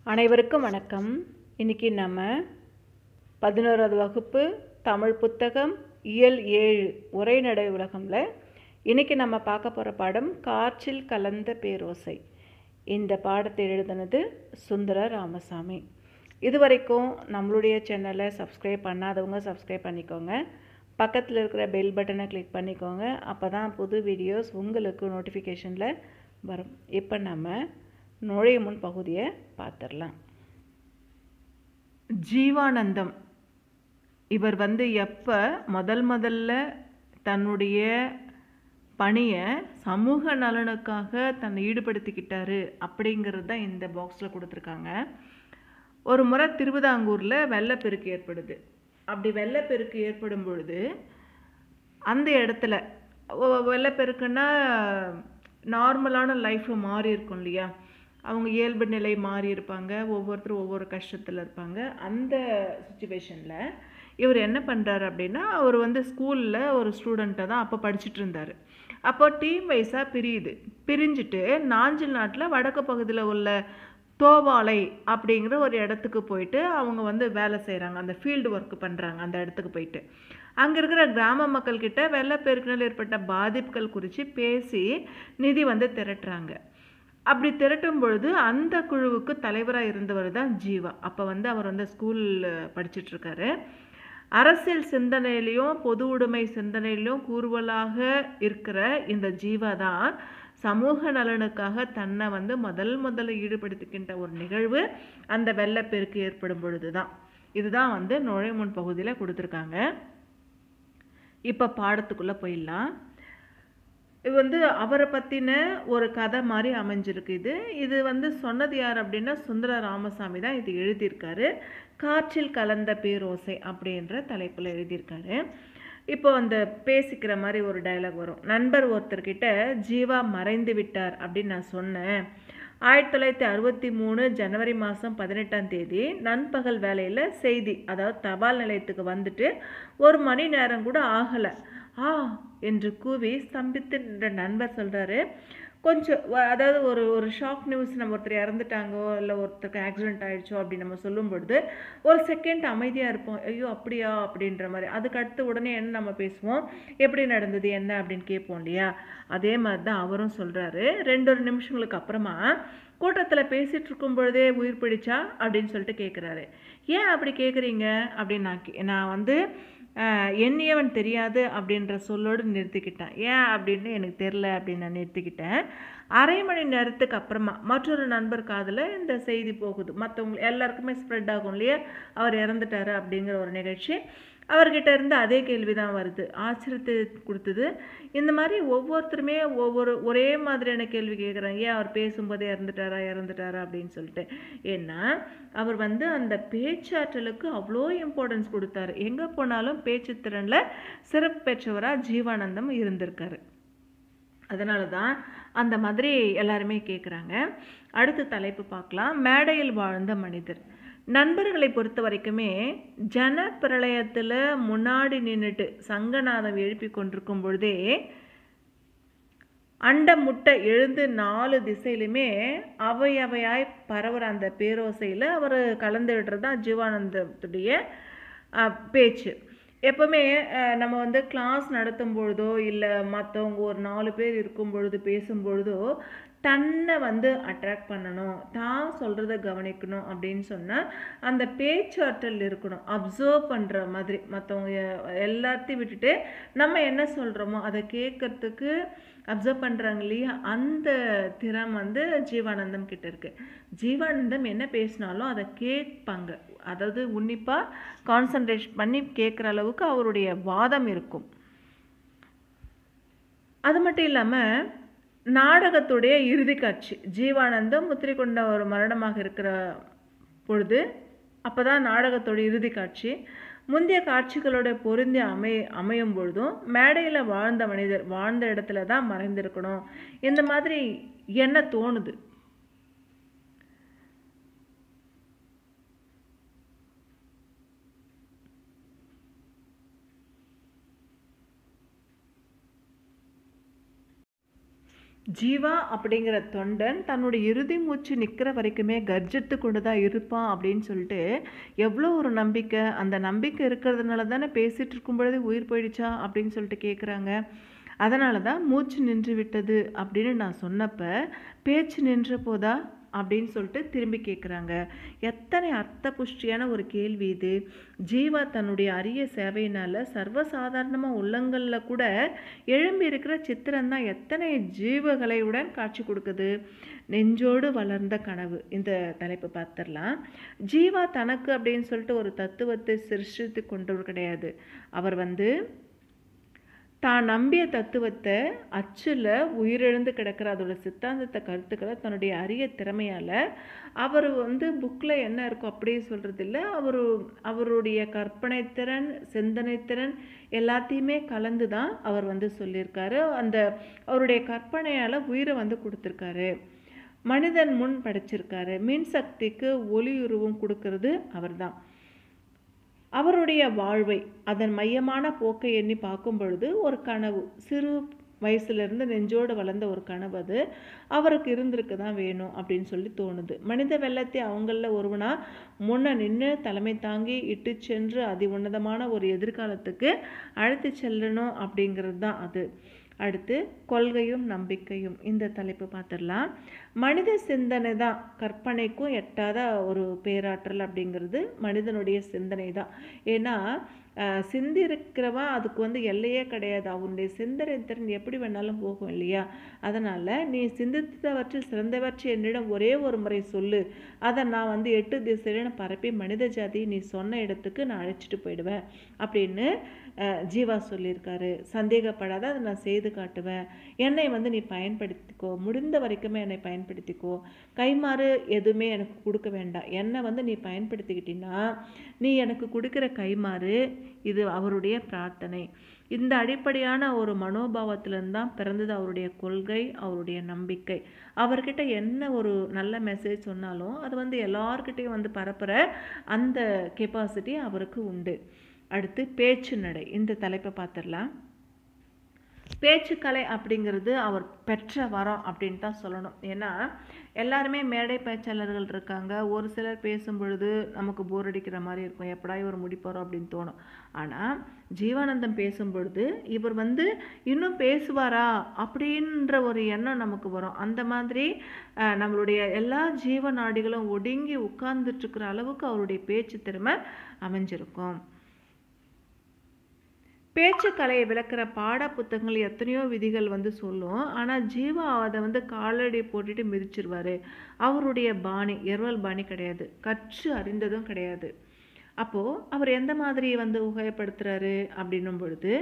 அனைவருக்கும் வணக்கம் இன்னைக்கு நம்ம பதினோராவது வகுப்பு தமிழ் புத்தகம் இயல் ஏழு உரைநடை உலகம்ல இன்னைக்கு நம்ம பார்க்க போகிற பாடம் காற்றில் கலந்த பேரோசை இந்த பாடத்தை எழுதினது சுந்தர ராமசாமி இது வரைக்கும் நம்மளுடைய சேனலை சப்ஸ்கிரைப் பண்ணாதவங்க சப்ஸ்கிரைப் பண்ணிக்கோங்க பக்கத்தில் இருக்கிற பெல் பட்டனை கிளிக் பண்ணிக்கோங்க அப்போ தான் புது வீடியோஸ் உங்களுக்கு நோட்டிஃபிகேஷனில் வரும் இப்போ நம்ம நுழைய முன் பகுதியை பார்த்துடலாம் ஜீவானந்தம் இவர் வந்து எப்போ முதல் முதல்ல தன்னுடைய பணியை சமூக நலனுக்காக தன்னை ஈடுபடுத்திக்கிட்டாரு அப்படிங்கிறது தான் இந்த பாக்ஸில் கொடுத்துருக்காங்க ஒரு முறை திருவிதாங்கூரில் வெள்ளப்பெருக்கு ஏற்படுது அப்படி வெள்ளப்பெருக்கு ஏற்படும் பொழுது அந்த இடத்துல ஒ- வெள்ளப்பெருக்குன்னா நார்மலான லைஃப் மாறி இருக்கும் இல்லையா அவங்க இயல்பு நிலை மாறி இருப்பாங்க ஒவ்வொருத்தரும் ஒவ்வொரு கஷ்டத்தில் இருப்பாங்க அந்த சுச்சுவேஷனில் இவர் என்ன பண்ணுறாரு அப்படின்னா அவர் வந்து ஸ்கூலில் ஒரு ஸ்டூடெண்ட்டை தான் அப்போ படிச்சுட்டு இருந்தார் அப்போ டீம் வைஸாக பிரியுது பிரிஞ்சுட்டு நாஞ்சில் நாட்டில் வடக்கு பகுதியில் உள்ள தோவாலை அப்படிங்கிற ஒரு இடத்துக்கு போயிட்டு அவங்க வந்து வேலை செய்கிறாங்க அந்த ஃபீல்டு ஒர்க் பண்ணுறாங்க அந்த இடத்துக்கு போயிட்டு அங்கே இருக்கிற கிராம மக்கள்கிட்ட வெள்ளப்பெருக்கினால் ஏற்பட்ட பாதிப்புகள் குறித்து பேசி நிதி வந்து திரட்டுறாங்க அப்படி திரட்டும் பொழுது அந்த குழுவுக்கு தலைவராக இருந்தவர் தான் ஜீவா அப்போ வந்து அவர் வந்து ஸ்கூல் படிச்சுட்டு இருக்காரு அரசியல் சிந்தனையிலையும் பொது உடைமை சிந்தனையிலையும் கூறுவலாக இருக்கிற இந்த ஜீவா தான் சமூக நலனுக்காக தன்னை வந்து முதல் முதல்ல ஈடுபடுத்திக்கின்ற ஒரு நிகழ்வு அந்த வெள்ளப்பெருக்கு ஏற்படும் பொழுது தான் இதுதான் வந்து நுழைமுன் பகுதியில் கொடுத்துருக்காங்க இப்போ பாடத்துக்குள்ளே போயிடலாம் இது வந்து அவரை பற்றின ஒரு கதை மாதிரி அமைஞ்சிருக்கு இது இது வந்து சொன்னது யார் அப்படின்னா சுந்தர ராமசாமி தான் இது எழுதியிருக்காரு காற்றில் கலந்த பேரோசை அப்படின்ற தலைப்பில் எழுதியிருக்காரு இப்போ அந்த பேசிக்கிற மாதிரி ஒரு டயலாக் வரும் நண்பர் ஒருத்தர்கிட்ட ஜீவா மறைந்து விட்டார் அப்படின்னு நான் சொன்னேன் ஆயிரத்தி தொள்ளாயிரத்தி அறுபத்தி மூணு ஜனவரி மாதம் பதினெட்டாம் தேதி நண்பகல் வேலையில் செய்தி அதாவது தபால் நிலையத்துக்கு வந்துட்டு ஒரு மணி நேரம் கூட ஆகலை ஆ என்று கூவி ஸ்தம்பித்து நின்ற நண்பர் சொல்கிறாரு கொஞ்சம் வ- அதாவது ஒரு ஒரு ஷாக் நியூஸ் நம்ம ஒருத்தர் இறந்துட்டாங்கோ இல்லை ஒருத்தருக்கு ஆக்சிடென்ட் ஆயிடுச்சோ அப்படின்னு நம்ம சொல்லும் பொழுது ஒரு செகண்ட் அமைதியாக இருப்போம் ஐயோ அப்படியா அப்படின்ற மாதிரி அதுக்கு அடுத்து உடனே என்ன நம்ம பேசுவோம் எப்படி நடந்தது என்ன அப்படின்னு கேட்போம் இல்லையா அதே மாதிரி தான் அவரும் சொல்கிறாரு ரெண்டு ஒரு நிமிஷங்களுக்கு அப்புறமா கூட்டத்தில் பேசிகிட்டு இருக்கும் பொழுதே உயிர் பிடிச்சா அப்படின்னு சொல்லிட்டு கேட்குறாரு ஏன் அப்படி கேட்குறீங்க அப்படின்னு நான் கே- நான் வந்து ஆஹ், எண்ணியவன் தெரியாது அப்படின்ற சொல்லோடு நிறுத்திக்கிட்டேன் ஏன் அப்படின்னு எனக்கு தெரில அப்படின்னு நான் நிறுத்திக்கிட்டேன் அரை மணி நேரத்துக்கு அப்புறமா மற்றொரு நண்பர் காதில் இந்த செய்தி போகுது மற்றவங்க எல்லாருக்குமே ஸ்ப்ரெட் ஆகும் இல்லையா அவர் இறந்துட்டாரு அப்படிங்கிற ஒரு நிகழ்ச்சி அவர்கிட்ட இருந்து அதே கேள்வி தான் வருது ஆச்சரியத்தை கொடுத்தது இந்த மாதிரி ஒவ்வொருத்தருமே ஒவ்வொரு ஒரே மாதிரியான கேள்வி கேட்குறாங்க ஏன் அவர் பேசும்போதே இறந்துட்டாரா இறந்துட்டாரா அப்படின்னு சொல்லிட்டு ஏன்னா அவர் வந்து அந்த பேச்சாற்றலுக்கு அவ்வளோ இம்பார்ட்டன்ஸ் கொடுத்தாரு எங்கே போனாலும் பேச்சு திறனில் சிறப்பு பெற்றவராக ஜீவானந்தம் இருந்திருக்காரு அதனால தான் அந்த மாதிரி எல்லாருமே கேட்குறாங்க அடுத்த தலைப்பு பார்க்கலாம் மேடையில் வாழ்ந்த மனிதர் நண்பர்களை பொறுத்த வரைக்குமே ஜன பிரளயத்தில் முன்னாடி நின்றுட்டு சங்கநாதம் எழுப்பி கொண்டிருக்கும் பொழுதே அண்ட முட்டை எழுந்து நாலு திசையிலுமே அவை அவையாய் பரவுற அந்த பேரோசையில் அவர் கலந்து விடுறது தான் ஜீவானந்தத்துடைய அஹ், பேச்சு எப்பவுமே அஹ், நம்ம வந்து கிளாஸ் நடத்தும் பொழுதோ இல்லை மற்றவங்க ஒரு நாலு பேர் இருக்கும் பொழுது பேசும் பொழுதோ தன்னை வந்து அட்ராக்ட் பண்ணணும் தான் சொல்கிறத கவனிக்கணும் அப்படின்னு சொன்னால் அந்த பேச்சாற்றல் இருக்கணும் அப்சர்வ் பண்ணுற மாதிரி மற்றவங்க எல்லாத்தையும் விட்டுட்டு நம்ம என்ன சொல்கிறோமோ அதை கேட்கறதுக்கு அப்சர்வ் பண்ணுறாங்க இல்லையா அந்த திறம் வந்து ஜீவானந்தம் கிட்ட இருக்கு ஜீவானந்தம் என்ன பேசினாலும் அதை கேட்பாங்க அதாவது உன்னிப்பாக கான்சன்ட்ரேட் பண்ணி கேட்குற அளவுக்கு அவருடைய வாதம் இருக்கும் அது மட்டும் இல்லாமல் நாடகத்துடைய இறுதி காட்சி ஜீவானந்தம் முத்திரை கொண்ட ஒரு மரணமாக இருக்கிற பொழுது அப்போ தான் நாடகத்தோட இறுதி காட்சி முந்தைய காட்சிகளோட பொருந்தி அமை அமையும் பொழுதும் மேடையில் வாழ்ந்த மனிதர் வாழ்ந்த இடத்துல தான் மறைந்திருக்கணும் இந்த மாதிரி என்ன தோணுது ஜீவா அப்படிங்கிற தொண்டன் தன்னுடைய இறுதி மூச்சு நிற்கிற வரைக்குமே கர்ஜித்து கொண்டு தான் இருப்பான் அப்படின்னு சொல்லிட்டு எவ்வளோ ஒரு நம்பிக்கை அந்த நம்பிக்கை இருக்கிறதுனால தானே பேசிகிட்டு இருக்கும் பொழுது உயிர் போயிடுச்சா அப்படின்னு சொல்லிட்டு கேட்குறாங்க அதனால தான் மூச்சு நின்று விட்டது அப்படின்னு நான் சொன்னப்ப பேச்சு நின்ற போதா அப்படின்னு சொல்லிட்டு திரும்பி கேட்குறாங்க எத்தனை அர்த்த புஷ்டியான ஒரு கேள்வி இது ஜீவா தன்னுடைய அரிய சேவையினால் சர்வசாதாரணமாக உள்ளங்களில் கூட எழும்பி இருக்கிற சித்திரம் தான் எத்தனை ஜீவகலையுடன் காட்சி கொடுக்குது நெஞ்சோடு வளர்ந்த கனவு இந்த தலைப்பு பார்த்துடலாம் ஜீவா தனக்கு அப்படின்னு சொல்லிட்டு ஒரு தத்துவத்தை சிருஷ்டித்து கொண்டவர் கிடையாது அவர் வந்து தான் நம்பிய தத்துவத்தை அச்சில் உயிரிழந்து கிடக்கிற அதோட சித்தாந்தத்தை கருத்துக்களை தன்னுடைய அரிய திறமையால் அவர் வந்து புக்கில் என்ன இருக்கோ அப்படியே சொல்கிறது இல்லை அவர் அவருடைய கற்பனை திறன் சிந்தனை திறன் எல்லாத்தையுமே கலந்து தான் அவர் வந்து சொல்லியிருக்காரு அந்த அவருடைய கற்பனையால் உயிரை வந்து கொடுத்துருக்காரு மனிதன் முன் படைச்சிருக்காரு மின் சக்திக்கு ஒளி உருவம் கொடுக்கறது அவர்தான் அவருடைய வாழ்வை அதன் மையமான போக்கை எண்ணி பார்க்கும் பொழுது ஒரு கனவு சிறு வயசுலேருந்து நெஞ்சோடு வளர்ந்த ஒரு கனவு அது அவருக்கு இருந்திருக்கு தான் வேணும் அப்படின்னு சொல்லி தோணுது மனித வெள்ளத்தை அவங்களில் ஒருவனா முன்ன நின்று தலைமை தாங்கி இட்டு சென்று அதி உன்னதமான ஒரு எதிர்காலத்துக்கு அழைத்து செல்லணும் அப்படிங்கிறது தான் அது அடுத்து கொள்கையும் நம்பிக்கையும் இந்த தலைப்பு பார்த்துடலாம் மனித சிந்தனை தான் கற்பனைக்கும் எட்டாத ஒரு பேராற்றல் அப்படிங்கிறது மனிதனுடைய சிந்தனை தான் ஏன்னா சிந்திருக்கிறவன் அதுக்கு வந்து எல்லையே கிடையாது அவனுடைய சிந்தனை திறன் எப்படி வேணாலும் போகும் இல்லையா அதனால் நீ சிந்தித்தவற்றில் சிறந்தவற்றை என்னிடம் ஒரே ஒரு முறை சொல்லு அதை நான் வந்து எட்டு திசையில பரப்பி மனித ஜாதியை நீ சொன்ன இடத்துக்கு நான் அழைச்சிட்டு போயிடுவேன் அப்படின்னு ஜீவா சொல்லியிருக்காரு சந்தேகப்படாத அதை நான் செய்து காட்டுவேன் என்னை வந்து நீ பயன்படுத்திக்கோ முடிந்த வரைக்குமே என்னை பயன்படுத்திக்கோ கைமாறு எதுவுமே எனக்கு கொடுக்க வேண்டாம் என்னை வந்து நீ பயன்படுத்திக்கிட்டீங்கன்னா நீ எனக்கு கொடுக்குற கைமாறு இது அவருடைய பிரார்த்தனை இந்த அடிப்படையான ஒரு மனோபாவத்திலிருந்து தான் பிறந்தது அவருடைய கொள்கை அவருடைய நம்பிக்கை அவர்கிட்ட என்ன ஒரு நல்ல மெசேஜ் சொன்னாலும் அது வந்து எல்லார்கிட்டையும் வந்து பரப்புகிற அந்த கெப்பாசிட்டி அவருக்கு உண்டு அடுத்து பேச்சு நடை இந்த தலைப்பை பார்த்துடலாம் பேச்சுக்கலை அப்படிங்கிறது அவர் பெற்ற வரம் அப்படின்னு தான் சொல்லணும் ஏன்னா எல்லாருமே மேடை பேச்சாளர்கள் இருக்காங்க ஒரு சிலர் பேசும் பொழுது நமக்கு போர் அடிக்கிற மாதிரி இருக்கும் எப்படா இவர் முடிப்பாரோ அப்படின்னு தோணும் ஆனால் ஜீவானந்தம் பேசும் பொழுது இவர் வந்து இன்னும் பேசுவாரா அப்படின்ற ஒரு எண்ணம் நமக்கு வரும் அந்த மாதிரி நம்மளுடைய எல்லா ஜீவ நாடிகளும் ஒடுங்கி உட்கார்ந்துட்டு இருக்கிற அளவுக்கு அவருடைய பேச்சு திறமை அமைஞ்சிருக்கும் பேச்சுக்கலையை விளக்குற பாட புத்தகங்கள் எத்தனையோ விதிகள் வந்து சொல்லும் ஆனால் ஜீவா அதை வந்து காலடி போட்டுட்டு மிதிச்சிருவார் அவருடைய பாணி எர்வல் பாணி கிடையாது கற்று அறிந்ததும் கிடையாது அப்போது அவர் எந்த மாதிரி வந்து உபயோகப்படுத்துகிறாரு அப்படின்னும் பொழுது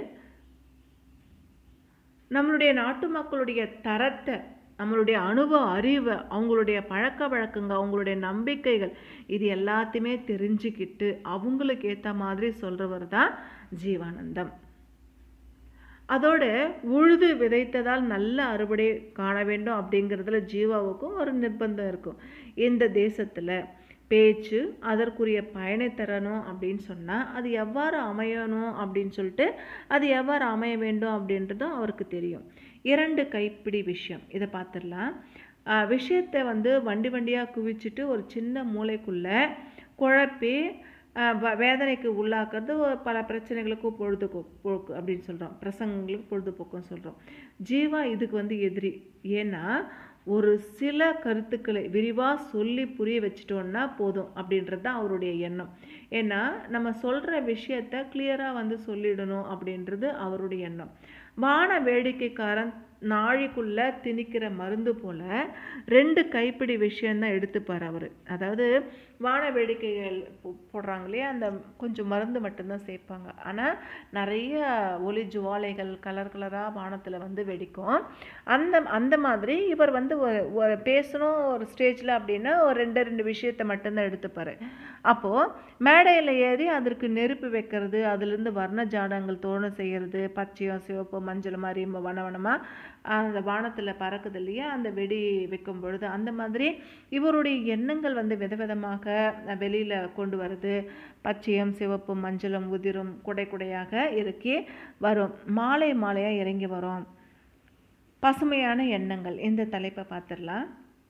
நம்மளுடைய நாட்டு மக்களுடைய தரத்தை நம்மளுடைய அனுபவ அறிவை அவங்களுடைய பழக்க வழக்கங்க அவங்களுடைய நம்பிக்கைகள் இது எல்லாத்தையுமே தெரிஞ்சுக்கிட்டு அவங்களுக்கு ஏற்ற மாதிரி சொல்கிறவர் தான் ஜீவானந்தம் அதோட உழுது விதைத்ததால் நல்ல அறுவடை காண வேண்டும் அப்படிங்கிறதுல ஜீவாவுக்கும் ஒரு நிர்பந்தம் இருக்கும் இந்த தேசத்தில் பேச்சு அதற்குரிய பயனை தரணும் அப்படின்னு சொன்னால் அது எவ்வாறு அமையணும் அப்படின்னு சொல்லிட்டு அது எவ்வாறு அமைய வேண்டும் அப்படின்றதும் அவருக்கு தெரியும் இரண்டு கைப்பிடி விஷயம் இதை பார்த்துடலாம் விஷயத்தை வந்து வண்டி வண்டியாக குவிச்சிட்டு ஒரு சின்ன மூளைக்குள்ளே குழப்பி வேதனைக்கு உள்ளாக்குறது பல பிரச்சனைகளுக்கு பொழுதுபோக்கு அப்படின்னு சொல்கிறோம் பிரசங்கங்களுக்கு பொழுதுபோக்குன்னு சொல்கிறோம் ஜீவா இதுக்கு வந்து எதிரி ஏன்னா ஒரு சில கருத்துக்களை விரிவாக சொல்லி புரிய வச்சிட்டோன்னா போதும் அப்படின்றது தான் அவருடைய எண்ணம் ஏன்னா நம்ம சொல்கிற விஷயத்த கிளியராக வந்து சொல்லிடணும் அப்படின்றது அவருடைய எண்ணம் வான வேடிக்கைக்காரன் நாழிக்குள்ளே திணிக்கிற மருந்து போல் ரெண்டு கைப்பிடி விஷயந்தான் எடுத்துப்பார் அவர் அதாவது வான வேடிக்கைகள் போடுறாங்க இல்லையா அந்த கொஞ்சம் மருந்து மட்டும்தான் சேர்ப்பாங்க ஆனால் நிறைய ஒளி ஜுவாலைகள் கலர் கலராக வானத்தில் வந்து வெடிக்கும் அந்த அந்த மாதிரி இவர் வந்து ஒரு பேசணும் ஒரு ஸ்டேஜில் அப்படின்னா ஒரு ரெண்டு ரெண்டு விஷயத்தை மட்டும்தான் எடுத்துப்பார் அப்போது மேடையில் ஏறி அதற்கு நெருப்பு வைக்கிறது அதுலேருந்து வர்ண ஜாடங்கள் தோணு செய்கிறது பச்சையும் சிவப்பு மஞ்சள் மாதிரி வனவனமாக அந்த வானத்தில் பறக்குது இல்லையா அந்த வெடி வைக்கும் பொழுது அந்த மாதிரி இவருடைய எண்ணங்கள் வந்து விதவிதமாக வெளியில் கொண்டு வருது பச்சையும் சிவப்பும் மஞ்சளும் உதிரும் குடை குடையாக இறக்கி வரும் மாலை மாலையாக இறங்கி வரும் பசுமையான எண்ணங்கள் இந்த தலைப்பை பார்த்துடலாம்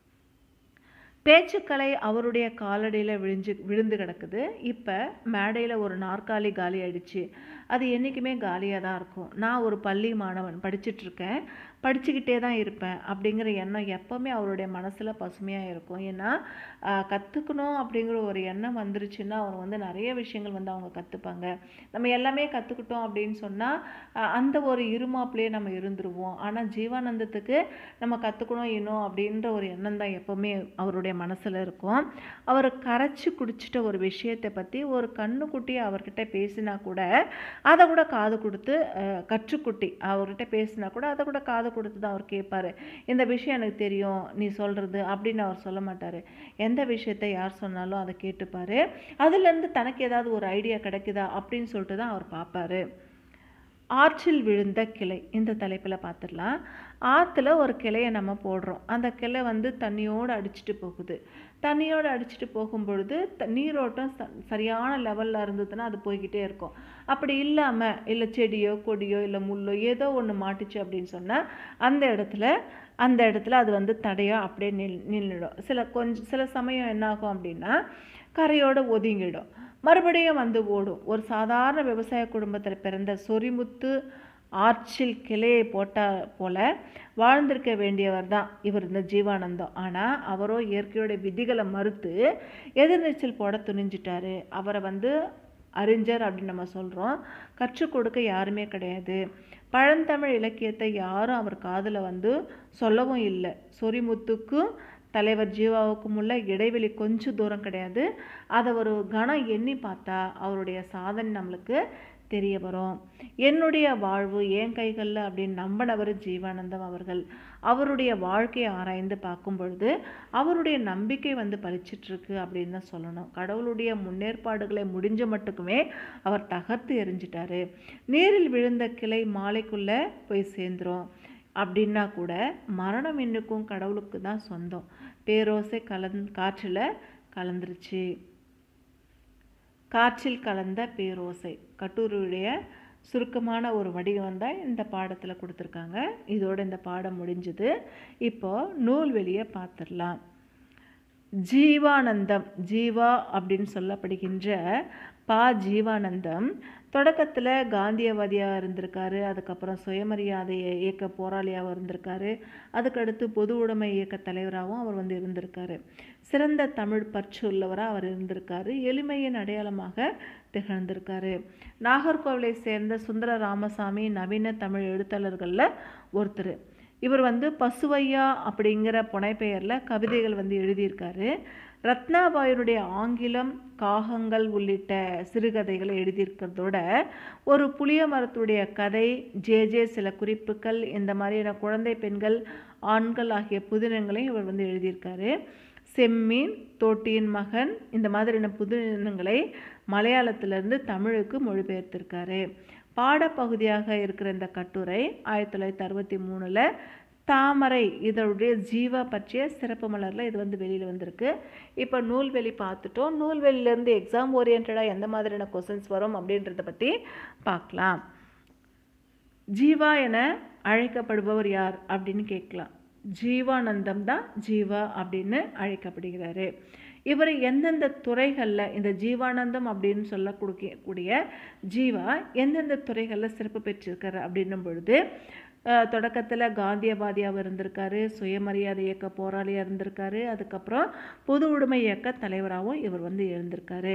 பேச்சுக்கலை அவருடைய காலடியில் விழிஞ்சு விழுந்து கிடக்குது இப்போ மேடையில் ஒரு நாற்காலி காலி ஆயிடுச்சு அது என்றைக்குமே காலியாக தான் இருக்கும் நான் ஒரு பள்ளி மாணவன் படிச்சுட்ருக்கேன் படிச்சுக்கிட்டே தான் இருப்பேன் அப்படிங்கிற எண்ணம் எப்போவுமே அவருடைய மனசில் பசுமையாக இருக்கும் ஏன்னா கற்றுக்கணும் அப்படிங்கிற ஒரு எண்ணம் வந்துருச்சுன்னா அவங்க வந்து நிறைய விஷயங்கள் வந்து அவங்க கற்றுப்பாங்க நம்ம எல்லாமே கற்றுக்கிட்டோம் அப்படின்னு சொன்னால் அந்த ஒரு இருமாப்பிலேயே நம்ம இருந்துருவோம் ஆனால் ஜீவானந்தத்துக்கு நம்ம கற்றுக்கணும் இன்னும் அப்படின்ற ஒரு எண்ணம் தான் எப்போவுமே அவருடைய மனசில் இருக்கும் அவர் கரைச்சி குடிச்சிட்ட ஒரு விஷயத்தை பற்றி ஒரு கண்ணுக்குட்டி அவர்கிட்ட பேசினா கூட அதை கூட காது கொடுத்து கற்றுக்குட்டி அவர்கிட்ட பேசினா கூட அதை கூட காது கொடுத்து தான் அவர் கேட்பார் இந்த விஷயம் எனக்கு தெரியும் நீ சொல்கிறது அப்படின்னு அவர் சொல்ல மாட்டார் எந்த விஷயத்தை யார் சொன்னாலும் அதை கேட்டுப்பார் அதுலேருந்து தனக்கு ஏதாவது ஒரு ஐடியா கிடைக்குதா அப்படின்னு சொல்லிட்டு தான் அவர் பார்ப்பாரு ஆற்றில் விழுந்த கிளை இந்த தலைப்பில் பார்த்துடலாம் ஆற்றுல ஒரு கிளையை நம்ம போடுறோம் அந்த கிளை வந்து தண்ணியோடு அடிச்சுட்டு போகுது தண்ணியோடு அடிச்சுட்டு போகும்பொழுது த நீரோட்டம் ச சரியான லெவலில் இருந்ததுன்னா அது போய்கிட்டே இருக்கும் அப்படி இல்லாமல் இல்லை செடியோ கொடியோ இல்லை முள்ளோ ஏதோ ஒன்று மாட்டுச்சு அப்படின்னு சொன்னால் அந்த இடத்துல அந்த இடத்துல அது வந்து தடையாக அப்படியே நில் நின்றுடும் சில கொஞ்சம் சில சமயம் என்னாகும் அப்படின்னா கரையோடு ஒதுங்கிடும் மறுபடியும் வந்து ஓடும் ஒரு சாதாரண விவசாய குடும்பத்தில் பிறந்த சொரிமுத்து ஆர்ச்சில் கிளையை போட்டால் போல வாழ்ந்திருக்க வேண்டியவர் தான் இவர் இந்த ஜீவானந்தம் ஆனால் அவரோ இயற்கையோட விதிகளை மறுத்து எதிர்நீச்சல் போட துணிஞ்சிட்டாரு அவரை வந்து அறிஞர் அப்படின்னு நம்ம சொல்கிறோம் கற்றுக் கொடுக்க யாருமே கிடையாது பழந்தமிழ் இலக்கியத்தை யாரும் அவர் காதில் வந்து சொல்லவும் இல்லை சொரிமுத்துக்கும் தலைவர் ஜீவாவுக்கும் உள்ள இடைவெளி கொஞ்சம் தூரம் கிடையாது அதை ஒரு கணம் எண்ணி பார்த்தா அவருடைய சாதனை நம்மளுக்கு தெரிய வரும் என்னுடைய வாழ்வு என் கைகளில் அப்படின்னு நம்பினவர் ஜீவானந்தம் அவர்கள் அவருடைய வாழ்க்கையை ஆராய்ந்து பார்க்கும் பொழுது அவருடைய நம்பிக்கை வந்து பலிச்சிட்ருக்கு அப்படின்னு தான் சொல்லணும் கடவுளுடைய முன்னேற்பாடுகளை முடிஞ்ச மட்டுக்குமே அவர் தகர்த்து எரிஞ்சிட்டாரு நீரில் விழுந்த கிளை மாலைக்குள்ளே போய் சேர்ந்துரும் அப்படின்னா கூட மரணம் இன்னுக்கும் கடவுளுக்கு தான் சொந்தம் பேரோசை கலந் காற்றில் கலந்துருச்சு காற்றில் கலந்த பேரோசை கட்டுரையுடைய சுருக்கமான ஒரு வடிவம் தான் இந்த பாடத்தில் கொடுத்துருக்காங்க இதோட இந்த பாடம் முடிஞ்சுது இப்போது நூல்வெளியை பார்த்துடலாம் ஜீவானந்தம் ஜீவா அப்படின்னு சொல்லப்படுகின்ற பா ஜீவானந்தம் தொடக்கத்தில் காந்தியவாதியாக இருந்திருக்காரு அதுக்கப்புறம் சுயமரியாதை இயக்க போராளியாகவும் இருந்திருக்காரு அதுக்கடுத்து பொது உடைமை இயக்க தலைவராகவும் அவர் வந்து இருந்திருக்காரு சிறந்த தமிழ் பற்று உள்ளவராக அவர் இருந்திருக்காரு எளிமையின் அடையாளமாக திகழ்ந்திருக்காரு நாகர்கோவிலை சேர்ந்த சுந்தர ராமசாமி நவீன தமிழ் எழுத்தாளர்களில் ஒருத்தர் இவர் வந்து பசுவையா அப்படிங்கிற புனைப்பெயரில் கவிதைகள் வந்து எழுதியிருக்காரு ரத்னாபாயனுடைய ஆங்கிலம் காகங்கள் உள்ளிட்ட சிறுகதைகளை எழுதியிருக்கிறதோட ஒரு புளிய மரத்துடைய கதை ஜே ஜே சில குறிப்புகள் இந்த மாதிரியான குழந்தை பெண்கள் ஆண்கள் ஆகிய புதினங்களையும் இவர் வந்து எழுதியிருக்காரு செம்மீன் தோட்டியின் மகன் இந்த மாதிரியான புதினங்களை மலையாளத்திலிருந்து தமிழுக்கு மொழிபெயர்த்திருக்காரு பாடப்பகுதியாக இருக்கிற இந்த கட்டுரை ஆயிரத்தி தொள்ளாயிரத்தி அறுபத்தி மூணில் தாமரை இதனுடைய ஜீவா பற்றிய சிறப்பு மலரில் இது வந்து வெளியில் வந்திருக்கு இப்போ நூல்வெளி பார்த்துட்டோம் நூல்வெளியிலேருந்து எக்ஸாம் ஓரியன்டாக எந்த மாதிரியான கொஸ்டின்ஸ் வரும் அப்படின்றத பற்றி பார்க்கலாம் ஜீவா என அழைக்கப்படுபவர் யார் அப்படின்னு கேட்கலாம் ஜீவானந்தம் தான் ஜீவா அப்படின்னு அழைக்கப்படுகிறாரு இவர் எந்தெந்த துறைகளில் இந்த ஜீவானந்தம் அப்படின்னு சொல்லக்கூடிய கூடிய ஜீவா எந்தெந்த துறைகளில் சிறப்பு பெற்றிருக்காரு அப்படின்னும் பொழுது தொடக்கத்தில் காந்தியவாதியாக இருந்திருக்காரு சுயமரியாதை இயக்க போராளியாக இருந்திருக்காரு அதுக்கப்புறம் பொது உடைமை இயக்க தலைவராகவும் இவர் வந்து இருந்திருக்காரு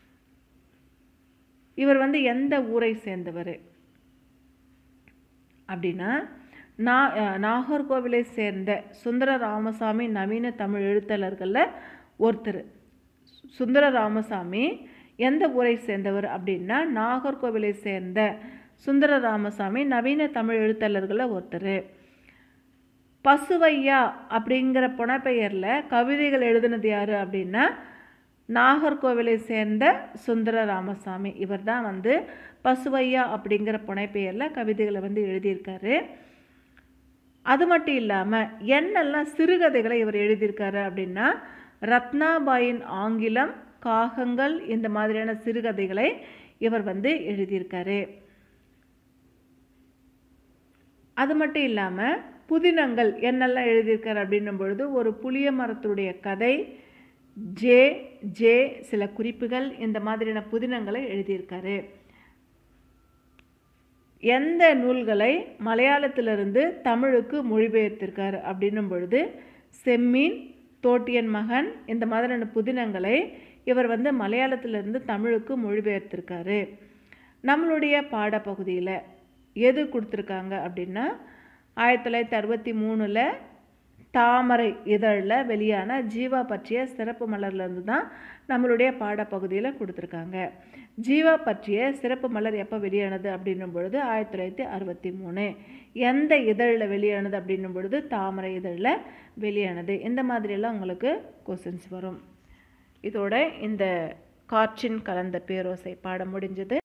இவர் வந்து எந்த ஊரை சேர்ந்தவர் அப்படின்னா நா நாகர்கோவிலை சேர்ந்த சுந்தர ராமசாமி நவீன தமிழ் எழுத்தாளர்களில் ஒருத்தர் சுந்தர ராமசாமி எந்த ஊரை சேர்ந்தவர் அப்படின்னா நாகர்கோவிலை சேர்ந்த சுந்தர ராமசாமி நவீன தமிழ் எழுத்தாளர்களில் ஒருத்தர் பசுவையா அப்படிங்கிற புனப்பெயரில் கவிதைகள் எழுதினது யார் அப்படின்னா நாகர்கோவிலை சேர்ந்த சுந்தர ராமசாமி இவர் தான் வந்து பசுவையா அப்படிங்கிற புனைப்பெயரில் கவிதைகளை வந்து எழுதியிருக்காரு அது மட்டும் இல்லாமல் என்னெல்லாம் சிறுகதைகளை இவர் எழுதியிருக்காரு அப்படின்னா ரத்னாபாயின் ஆங்கிலம் காகங்கள் இந்த மாதிரியான சிறுகதைகளை இவர் வந்து எழுதியிருக்காரு அது மட்டும் இல்லாமல் புதினங்கள் என்னெல்லாம் எழுதியிருக்கார் அப்படின்னும் பொழுது ஒரு புளிய மரத்துடைய கதை ஜே ஜே சில குறிப்புகள் இந்த மாதிரியான புதினங்களை எழுதியிருக்காரு எந்த நூல்களை மலையாளத்திலிருந்து தமிழுக்கு மொழிபெயர்த்திருக்கார் அப்படின்னும் பொழுது செம்மீன் தோட்டியன் மகன் இந்த மாதிரியான புதினங்களை இவர் வந்து மலையாளத்திலிருந்து தமிழுக்கு மொழிபெயர்த்திருக்காரு நம்மளுடைய பாடப்பகுதியில் எது கொடுத்துருக்காங்க அப்படின்னா ஆயிரத்தி தொள்ளாயிரத்தி அறுபத்தி மூணில் தாமரை இதழில் வெளியான ஜீவா பற்றிய சிறப்பு மலர்லேருந்து தான் நம்மளுடைய பாடப்பகுதியில் கொடுத்துருக்காங்க ஜீவா பற்றிய சிறப்பு மலர் எப்போ வெளியானது அப்படின்னும் பொழுது ஆயிரத்தி தொள்ளாயிரத்தி அறுபத்தி மூணு எந்த இதழில் வெளியானது அப்படின்னும் பொழுது தாமரை இதழில் வெளியானது இந்த மாதிரியெல்லாம் உங்களுக்கு கொஸ்டின்ஸ் வரும் இதோட இந்த காற்றின் கலந்த பேரோசை பாடம் முடிஞ்சது